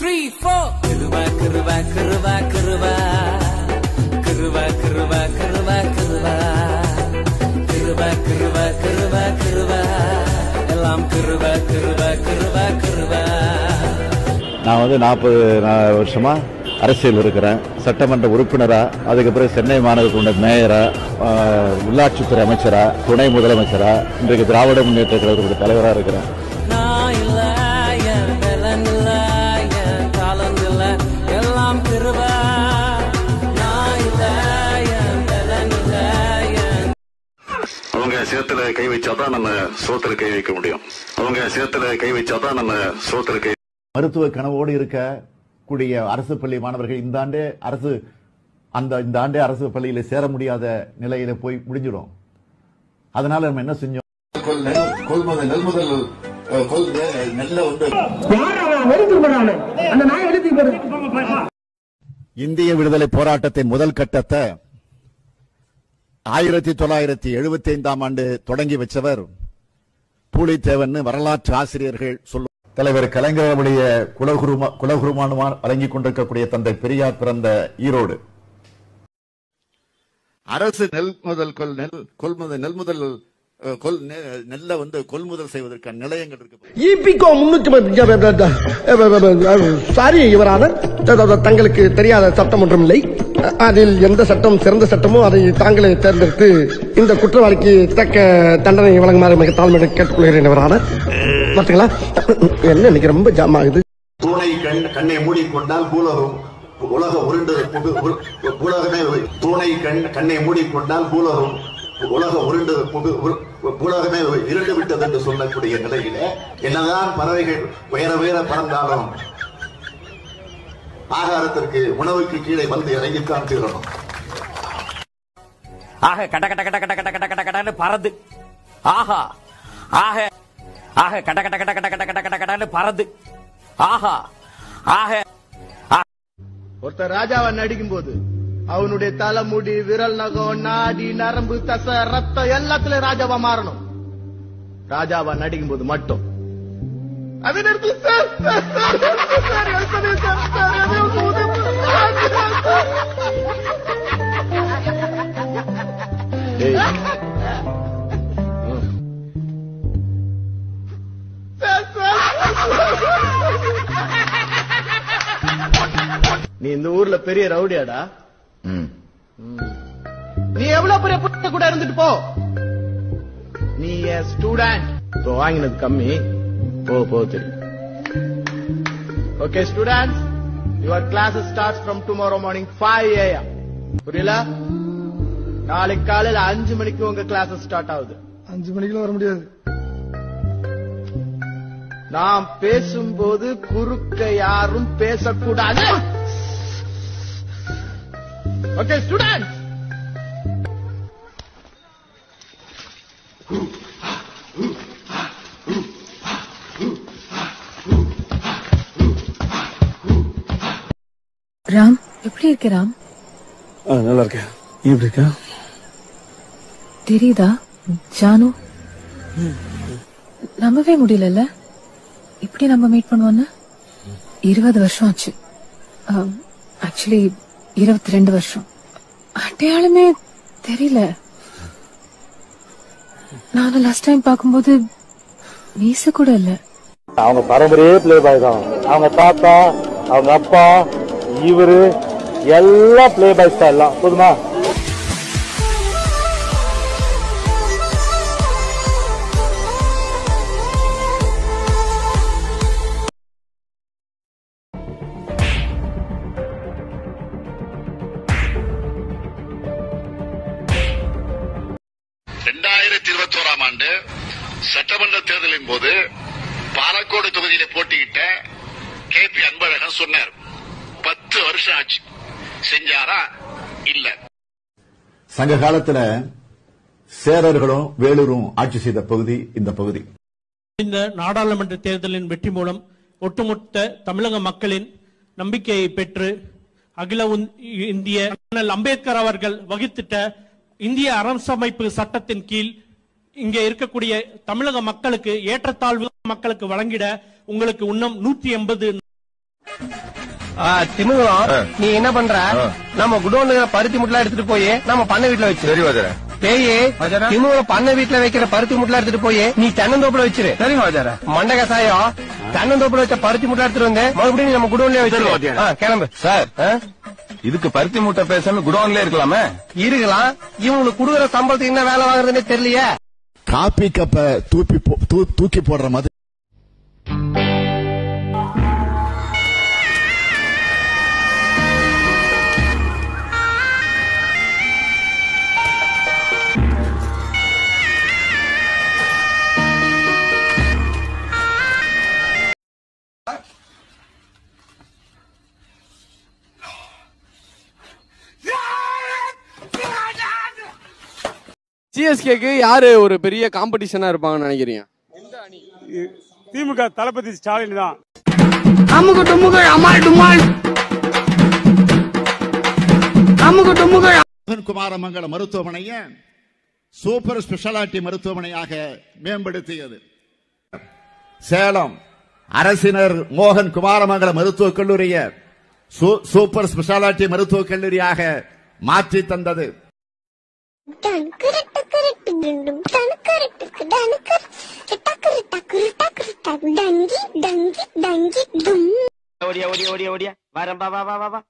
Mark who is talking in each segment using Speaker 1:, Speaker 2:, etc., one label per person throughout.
Speaker 1: Three four கிருவா கிருவா கிருவா கிருவா கிருவா கிருவா கிருவா கிருவா கிருவா கிருவா கிருவா கிருவா எல்லாம் கிருவா கிருவா கிருவா கிருவா
Speaker 2: நான் வந்து நாற்பது வருஷமா அரசியல் இருக்கிறேன் சட்டமன்ற உறுப்பினரா அதுக்கு பிறகு சென்னை மாநகரத்துடைய மேயரா ஆஹ், உள்ளாட்சித்துறை அமைச்சரா துணை முதலமைச்சரா இன்றைக்கு திராவிட முன்னேற்ற கழகத்துடைய தலைவரா இருக்கிறேன்
Speaker 1: நான் இல்ல என் பலன் இல்ல என் காலம் இல்ல எல்லாம் கிருபா நான் இல்ல என் பலன் இல்ல என்
Speaker 3: அவங்க சேத்துல கை வச்சாதான் நம்ம சோத்துல கை வைக்க முடியும் அவங்க சேத்துல கை வச்சாதான் நம்ம சோத்துல கை
Speaker 2: மருத்துவ கனவோடு இருக்க கூடிய அரசு பள்ளி மாணவர்கள் இந்த ஆண்டே அரசு அந்த இந்த ஆண்டே அரசு பள்ளியில சேர முடியாத நிலையில போய் முடிஞ்சிடும் அதனால நம்ம என்ன செஞ்சோம்
Speaker 3: கொள்முதல் நெல்முதல் கொள் நெல்ல வந்து
Speaker 2: இந்திய விடுதலை போராட்டத்தின் முதல் கட்டத்தை ஆயிரத்தி தொள்ளாயிரத்தி எழுபத்தி ஐந்தாம் ஆண்டு தொடங்கி வச்சவர் பூலித்தேவன் வரலாற்று ஆசிரியர்கள் சொல்லும் தலைவர் கலைஞருடைய குலகுருமா குலகுருமானுமா வழங்கிக் கொண்டிருக்கக்கூடிய தந்தை பெரியார் பிறந்த ஈரோடு அரசு நெல் முதல் கொள் நெல் கொள்முதல் நெல் முதல் அஹ், கொள் நெ- நெல்லை வந்து கொள்முதல் செய்வதற்கான நிலையங்கள் இருக்கு
Speaker 4: இபிகோ முன்னூத்தி சாரி யுவரானர் தங்களுக்கு தெரியாத சட்டம் ஒன்றும் இல்லை அதில் எந்த சட்டம் சிறந்த சட்டமோ அதை தாங்களே தேர்ந்தெடுத்து இந்த குற்றவாளிக்கு தக்க தண்டனை வழங்குமாறு மிக தாழ்மையுடன் கேட்டுக்கொள்கிறேன் யுவரானர் பார்த்தீங்களா என்ன இன்னைக்கு ரொம்ப ஜாம் ஆகுது
Speaker 3: தூணை கண் கண்ணை மூடிக்கொண்டால் பூலகம் உலக உருண்டு புகு- உரு- உலகமே தூணை கண் கண்ணை மூடிக்கொண்டால் பூலகம் உலக உருண்டு புகு- உரு- உலகமே இருண்டு விட்டது என்று சொல்லக்கூடிய நிலையிலே என்னதான் பறவைகள் உயர உயர பறந்தாலும் ஆகாரத்திற்கு உணவுக்கு கீழே வந்து இறங்கித்தான் தீரணும்
Speaker 5: ஆக கட கட கட கட கட கட கட கடன்னு பறந்து ஆஹா ஆக ஆக கட கட கட கட கட கட கட கடன்னு பறந்து ஆஹா ஆக
Speaker 4: ஒருத்தர் ராஜாவை நடிக்கும் போது அவனுடைய தலைமுடி விரல் நகம் நாடி நரம்பு தசை ரத்தம் எல்லாத்துலயும் ராஜாவா மாறணும் ராஜாவா நடிக்கும் போது மட்டும் அதே நேரத்தில் sir, sir, sir, sir, help பண்ணு சார், சார், எனக்கு உதவி டேய். Sir, sir. நீ இந்த ஊர்ல பெரிய ரவுடியாடா நீ எவ்வளவு பெரிய புத்த கூட இருந்துட்டு போ நீ ஸ்டூடெண்ட் இப்போ வாங்கினது கம்மி போ போ தெரியும் okay students your classes starts from tomorrow morning five AM புரியல நாளைக்கு காலையில அஞ்சு மணிக்கு உங்க கிளாஸஸ் ஸ்டார்ட் ஆகுது அஞ்சு மணிக்குலாம் வர முடியாது நாம் பேசும்போது குறுக்க யாரும் பேசக்கூடாது ஓகே ஸ்டூடெண்ட்
Speaker 6: ராம் எப்படி இருக்க ராம்
Speaker 4: நல்லா இருக்கேன் நீ எப்படி இருக்க
Speaker 6: தெரியுதா ஜானு நம்பவே முடியலல்ல இப்படி நம்ம மீட் பண்ணுவோன்னு இருபது வருஷம் ஆச்சு ஆக்சுவலி இருபத்தி ரெண்டு வருஷம் அடையாளமே தெரியல நானும் லாஸ்ட் டைம் பார்க்கும்போது மீச கூட இல்ல
Speaker 7: அவங்க பரம்பரையே பிளே பாய் தான் அவங்க தாத்தா அவங்க அப்பா இவரு எல்லாம் பிளே பாய்ஸ் தான் எல்லாம் போதுமா
Speaker 3: இரண்டாயிரத்தி இருபத்தி ஓராம் ஆண்டு சட்டமன்ற தேர்தலின் போது பாலக்கோடு தொகுதியில போட்டியிட்ட கே பி அன்பழகன் சொன்னார் பத்து வருஷம் ஆச்சு செஞ்சாரா இல்ல
Speaker 2: சங்க காலத்துல சேரர்களும் வேலூரும் ஆட்சி செய்த பகுதி இந்த பகுதி
Speaker 8: இந்த நாடாளுமன்ற தேர்தலின் வெற்றி மூலம் ஒட்டுமொத்த தமிழக மக்களின் நம்பிக்கையை பெற்று அகில உந்- இந்திய அண்ணல் அம்பேத்கர் அவர்கள் வகுத்திட்ட இந்திய அரசமைப்பு சட்டத்தின் கீழ் இங்கே இருக்கக்கூடிய தமிழக மக்களுக்கு ஏற்றத்தாழ்வு மக்களுக்கு வழங்கிட உங்களுக்கு இன்னும் நூற்றி எண்பது
Speaker 9: திமுகம் நீ என்ன பண்ற நம்ம குடோன்ல பருத்தி முட்டலாம் எடுத்துட்டு போய் நம்ம பண்ண வீட்டுல வச்சு
Speaker 10: சரி வாஜார
Speaker 9: பேய் திமுகம் பண்ண வீட்டுல வைக்கிற பருத்தி முட்டலாம் எடுத்துட்டு போய் நீ தென்னந்தோப்புல வச்சிரு
Speaker 10: சரி வாஜார
Speaker 9: மண்ட கசாயம் தென்னந்தோப்புல வச்ச பருத்தி முட்டை எடுத்துட்டு வந்து மறுபடியும் நீ நம்ம குடோன்லயே
Speaker 10: சரி,
Speaker 9: வச்சிரு
Speaker 10: வாத்தியாரே.
Speaker 9: ஆ, கிளம்பு
Speaker 10: சார்
Speaker 9: ஆ?
Speaker 10: இதுக்கு பருத்தி மூட்டை பேசாம குடோன்ல இருக்கலாமே
Speaker 9: இருக்கலாம் இவங்களுக்கு குடுக்குற சம்பளத்துக்கு என்ன வேலை வாங்குறதுன்னே தெரியலையே
Speaker 3: காப்பி கப்ப தூக்கி போ- தூ- தூக்கி போடுற மாதிரி
Speaker 11: சிஎஸ்கேக்கு யாரு ஒரு பெரிய காம்படிஷனா இருப்பாங்கன்னு நினைக்கிறீங்க
Speaker 12: திமுக தளபதி ஸ்டாலின் தான்
Speaker 9: அமுக டுமுக அமால் டுமால் அமுக டுமுக
Speaker 3: குமாரமங்கல மருத்துவமனையை சூப்பர் ஸ்பெஷாலிட்டி மருத்துவமனையாக மேம்படுத்தியது சேலம் அரசினர் மோகன் குமாரமங்கல மருத்துவக் கல்லூரியை சூ- சூப்பர் ஸ்பெஷாலிட்டி மருத்துவக் கல்லூரியாக மாற்றி தந்தது
Speaker 13: ஓடியா ஓடியா ஓடியா ஓடியா வரம்பா வா வா வா வா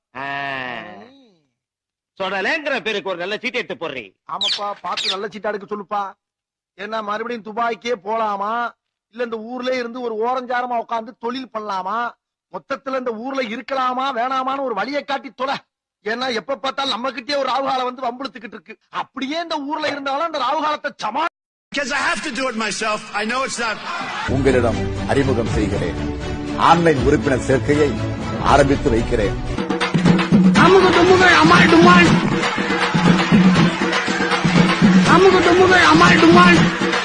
Speaker 13: சொல்லலேங்கிற பேருக்கு ஒரு நல்ல சீட் எடுத்து போடுறீ
Speaker 9: ஆமாப்பா பார்த்து நல்ல சீட்டா எடுக்க சொல்லுப்பா ஏன்னா மறுபடியும் துபாய்க்கே போலாமா இல்ல இந்த ஊர்ல இருந்து ஒரு ஓரஞ்சாரமா உட்கார்ந்து தொழில் பண்ணலாமா மொத்தத்துல இந்த ஊர்ல இருக்கலாமா வேணாமான்னு ஒரு வழியை காட்டி தொலை ஏன்னா எப்ப பார்த்தாலும் நம்ம கிட்டே ஒரு ராகுகாலம் வந்து வம்புழுத்துக்கிட்டு இருக்கு அப்படியே இந்த ஊர்ல இருந்தாலும் அந்த ராகுகாலத்தை சமா
Speaker 3: உங்களிடம் அறிமுகம் செய்கிறேன் ஆன்லைன் உறுப்பினர் சேர்க்கையை ஆரம்பித்து வைக்கிறேன்
Speaker 9: அமுக டுமுக அமால் டுமால் அமுக டுமுக அமால் டுமால்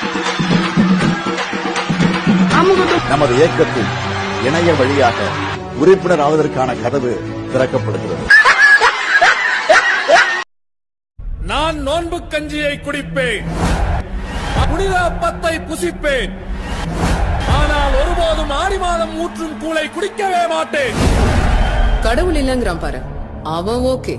Speaker 9: அமுக
Speaker 3: நமது இயக்கத்தில் இணைய வழியாக உறுப்பினர் ஆவதற்கான கதவு திறக்கப்படுகிறது
Speaker 14: நான் நோன்பு கஞ்சியை குடிப்பேன் புனித அப்பத்தை புசிப்பேன் ஆனால் ஒருபோதும் ஆடி மாதம் ஊற்றும் கூளை குடிக்கவே மாட்டேன்
Speaker 15: கடவுள் இல்லங்கிறான் பாரு அவன் ஓகே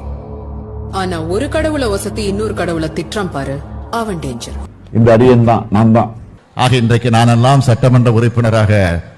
Speaker 15: ஆனா ஒரு கடவுளை வசதி இன்னொரு கடவுளை திட்டுறான் பாரு அவன் டேஞ்சர்
Speaker 2: இந்த அடியன் தான் நான் தான்
Speaker 3: ஆக இன்றைக்கு நானெல்லாம் சட்டமன்ற உறுப்பினராக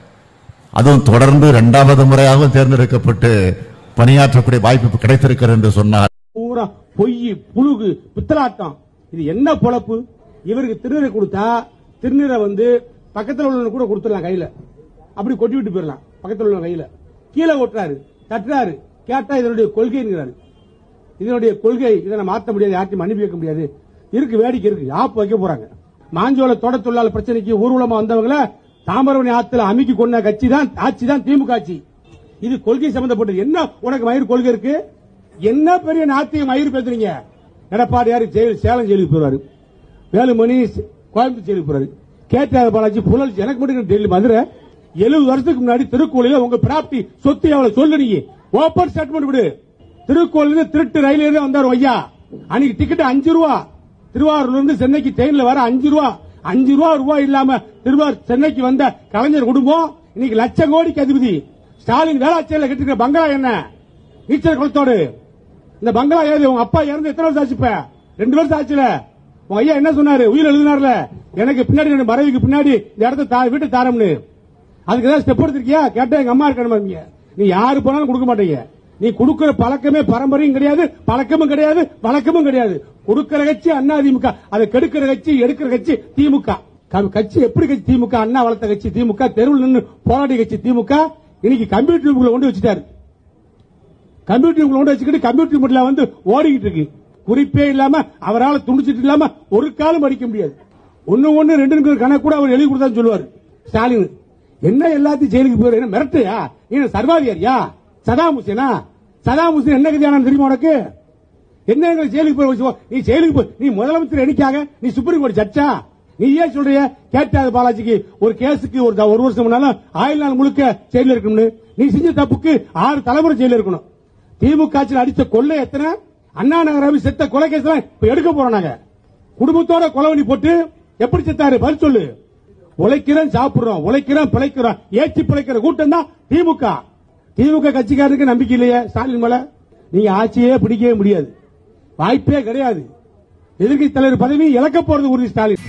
Speaker 3: அதுவும் தொடர்ந்து இரண்டாவது முறையாகவும் தேர்ந்தெடுக்கப்பட்டு பணியாற்றக்கூடிய வாய்ப்பு கிடைத்திருக்கிறது என்று சொன்னார்
Speaker 12: பூரா பொய் புழுகு பித்தலாட்டம் இது என்ன பொழப்பு இவருக்கு திருநீரை கொடுத்தா திருநீரை வந்து பக்கத்துல உள்ள கூட கொடுத்துடலாம் கையில அப்படி கொட்டி விட்டு போயிடலாம் பக்கத்துல உள்ள கையில கீழே கொட்டுறாரு தட்டுறாரு கேட்டா இதனுடைய கொள்கைங்கிறாரு இதனுடைய கொள்கை இதை நான் மாத்த முடியாது யார்ட்டையும் அனுப்பி வைக்க முடியாது இருக்கு வேடிக்கை இருக்கு ஆப்பு வைக்க போறாங்க மாஞ்சோல தோட்ட தொழிலாளர் பிரச்சனைக்கு ஊர்வலமா வந்தவங்கள தாமிரபரணி ஆத்துல அமைக்கி கொண்ட கட்சி தான் ஆட்சி தான் திமுக ஆட்சி இது கொள்கை சம்பந்தப்பட்டது என்ன உனக்கு மயிர் கொள்கை இருக்கு என்ன பெரிய நாத்தியம் மயிர் பேசுறீங்க எடப்பாடியார் ஜெயில் சேலம் ஜெயிலுக்கு போறாரு வேலுமணி கோயம்புத்தூர் ஜெயிலுக்கு போறாரு கேட்டார் பாலாஜி புழல் எனக்கு மட்டும் டெல்லி மதுரை எழுபது வருஷத்துக்கு முன்னாடி திருக்கோயில உங்க பிராப்தி சொத்து எவ்வளவு சொல்லு நீ ஓப்பன் ஸ்டேட்மெண்ட் விடு திருக்கோயில திருட்டு ரயில இருந்து வந்தாரு ஐயா அன்னைக்கு டிக்கெட் அஞ்சு ரூபா திருவாரூர்ல இருந்து சென்னைக்கு ட்ரெயின்ல வர அஞ்சு ரூபா அஞ்சு ரூபா ரூபாய் இல்லாம திருவாரூர் சென்னைக்கு வந்த கலைஞர் குடும்பம் இன்னைக்கு லட்சம் கோடிக்கு அதிபதி ஸ்டாலின் வேளாச்சேரியில் கட்டிருக்கிற பங்களா என்ன நீச்சல் குளத்தோடு இந்த பங்களா ஏது உங்க அப்பா இறந்து எத்தனை வருஷம் ஆச்சு இப்ப ரெண்டு வருஷம் ஆச்சுல உங்க ஐயா என்ன சொன்னாரு உயிர் எழுதினார்ல எனக்கு பின்னாடி ரெண்டு மறைவுக்கு பின்னாடி இந்த இடத்த தா- வீட்டை தாரம்னு அதுக்கு ஏதாவது ஸ்டெப் எடுத்திருக்கியா கேட்டா எங்க அம்மா இருக்கணும் நீ யாரு போனாலும் கொடுக்க மாட்டீங்க நீ கொடுக்கிற பழக்கமே பரம்பரையும் கிடையாது பழக்கமும் கிடையாது வழக்கமும் கிடையாது கொடுக்கிற கட்சி அண்ணா திமுக அதை கெடுக்கிற கட்சி எடுக்கிற கட்சி திமுக க- கட்சி எப்படி கட்சி திமுக அண்ணா வளர்த்த கட்சி திமுக தெருவில் நின்று போராடிய கட்சி திமுக இன்னைக்கு கம்ப்யூட்டர் கொண்டு வச்சுட்டாரு கம்ப்யூட்டர் கொண்டு வச்சுக்கிட்டு கம்ப்யூட்டர் முறையில வந்து ஓடிக்கிட்டு இருக்கு குறிப்பே இல்லாம அவரால் துணிச்சிட்டு இல்லாம ஒரு காலம் அடிக்க முடியாது ஒண்ணு ஒண்ணு ரெண்டு கணக்கு கூட அவர் எழுதி கொடுத்தான்னு சொல்லுவாரு ஸ்டாலின் என்ன எல்லாத்தையும் ஜெயிலுக்கு போயிரு என்ன மிரட்டையா நீ என்ன சர்வாதிகாரியா சதாம் ஹுசேனா சதாம் ஹுசேன் என்ன கதியான தெரியுமா உனக்கு என்ன எங்களை ஜெயிலுக்கு போய் வச்சுக்கோ? நீ ஜெயிலுக்கு போய் நீ முதலமைச்சர் என்னைக்காக நீ சுப்ரீம் கோர்ட் ஜட்ஜா நீ ஏன் சொல்றிய கேட்டாது பாலாஜிக்கு ஒரு கேஸுக்கு ஒரு த- ஒரு வருஷம் முன்னாலும் ஆயுள் நாள் முழுக்க ஜெயில இருக்கணும்னு நீ செஞ்ச தப்புக்கு ஆறு தலைமுறை ஜெயில இருக்கணும் திமுக ஆட்சியில் அடிச்ச கொள்ளை எத்தனை அண்ணா நகர் ரவி செத்த கொலை கேஸ் இப்ப எடுக்க போறோம் நாங்க குடும்பத்தோட கொலை பண்ணி போட்டு எப்படி செத்தாரு பதில் சொல்லு உழைக்கிறோம் சாப்பிடுறோம் உழைக்கிறோம் பிழைக்கிறோம் ஏற்றி பிழைக்கிற கூட்டம் தான் திமுக திமுக கட்சிக்காரருக்கு நம்பிக்கை இல்லையா ஸ்டாலின் மேல நீங்க ஆட்சியே பிடிக்கவே முடியாது வாய்ப்பே கிடையாது எதிர்க்கட்சி தலைவர் பதவி இழக்க போறது உறுதி ஸ்டாலின்